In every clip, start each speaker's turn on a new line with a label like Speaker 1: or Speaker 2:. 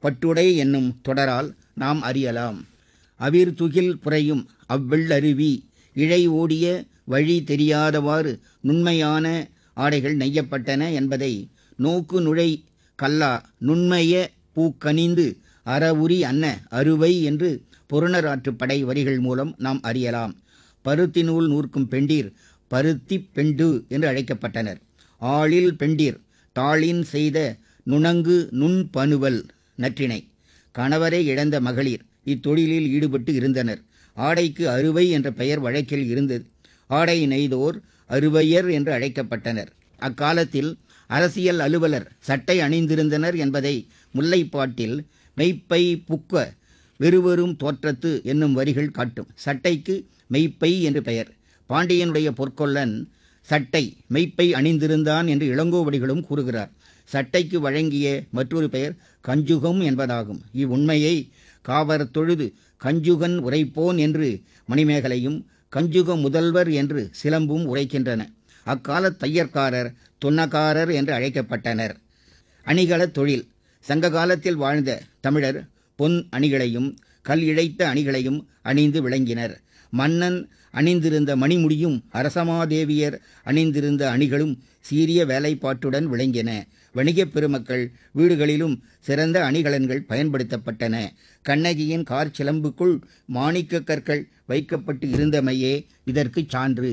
Speaker 1: பட்டுடை என்னும் தொடரால் நாம் அறியலாம் அவிர் துகில் புரையும் அவ்வெள்ளருவி இழை ஓடிய வழி தெரியாதவாறு நுண்மையான ஆடைகள் நெய்யப்பட்டன என்பதை நோக்கு நுழை கல்லா நுண்மைய பூக்கனிந்து அறவுரி அன்ன அறுவை என்று பொருணராற்றுப் படை வரிகள் மூலம் நாம் அறியலாம் பருத்தி நூல் நூற்கும் பெண்டீர் பருத்தி பெண்டு என்று அழைக்கப்பட்டனர் ஆளில் பெண்டீர் தாளின் செய்த நுணங்கு நுண்பனுவல் நற்றிணை கணவரை இழந்த மகளிர் இத்தொழிலில் ஈடுபட்டு இருந்தனர் ஆடைக்கு அறுவை என்ற பெயர் வழக்கில் இருந்தது ஆடை நெய்தோர் அறுவையர் என்று அழைக்கப்பட்டனர் அக்காலத்தில் அரசியல் அலுவலர் சட்டை அணிந்திருந்தனர் என்பதை முல்லைப்பாட்டில் மெய்ப்பை புக்க வெறுவெறும் தோற்றத்து என்னும் வரிகள் காட்டும் சட்டைக்கு மெய்ப்பை என்று பெயர் பாண்டியனுடைய பொற்கொல்லன் சட்டை மெய்ப்பை அணிந்திருந்தான் என்று இளங்கோவடிகளும் கூறுகிறார் சட்டைக்கு வழங்கிய மற்றொரு பெயர் கஞ்சுகம் என்பதாகும் இவ்வுண்மையை காவர் தொழுது கஞ்சுகன் உரைப்போன் என்று மணிமேகலையும் கஞ்சுக முதல்வர் என்று சிலம்பும் உரைக்கின்றன அக்கால தையற்காரர் துன்னக்காரர் என்று அழைக்கப்பட்டனர் அணிகல தொழில் சங்க காலத்தில் வாழ்ந்த தமிழர் பொன் அணிகளையும் கல் இழைத்த அணிகளையும் அணிந்து விளங்கினர் மன்னன் அணிந்திருந்த மணிமுடியும் அரசமாதேவியர் அணிந்திருந்த அணிகளும் சீரிய வேலைப்பாட்டுடன் விளங்கின வணிகப் பெருமக்கள் வீடுகளிலும் சிறந்த அணிகலன்கள் பயன்படுத்தப்பட்டன கண்ணகியின் கார் சிலம்புக்குள் மாணிக்க கற்கள் வைக்கப்பட்டு இருந்தமையே இதற்கு சான்று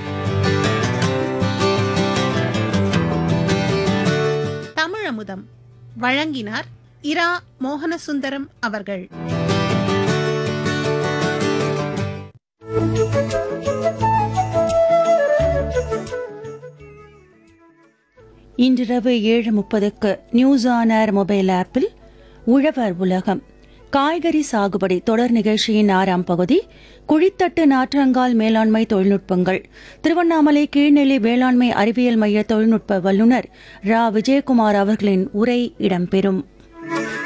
Speaker 2: தமிழமுதம் வழங்கினார் இரா மோகனசுந்தரம் அவர்கள்
Speaker 3: இன்றிரவு ஏழு முப்பதுக்கு நியூஸ் ஆன் ஏர் மொபைல் ஆப்பில் உழவர் உலகம் காய்கறி சாகுபடி தொடர் நிகழ்ச்சியின் ஆறாம் பகுதி குழித்தட்டு நாற்றங்கால் மேலாண்மை தொழில்நுட்பங்கள் திருவண்ணாமலை கீழ்நெல்லி வேளாண்மை அறிவியல் மைய தொழில்நுட்ப வல்லுநர் ரா விஜயகுமார் அவர்களின் உரை இடம்பெறும்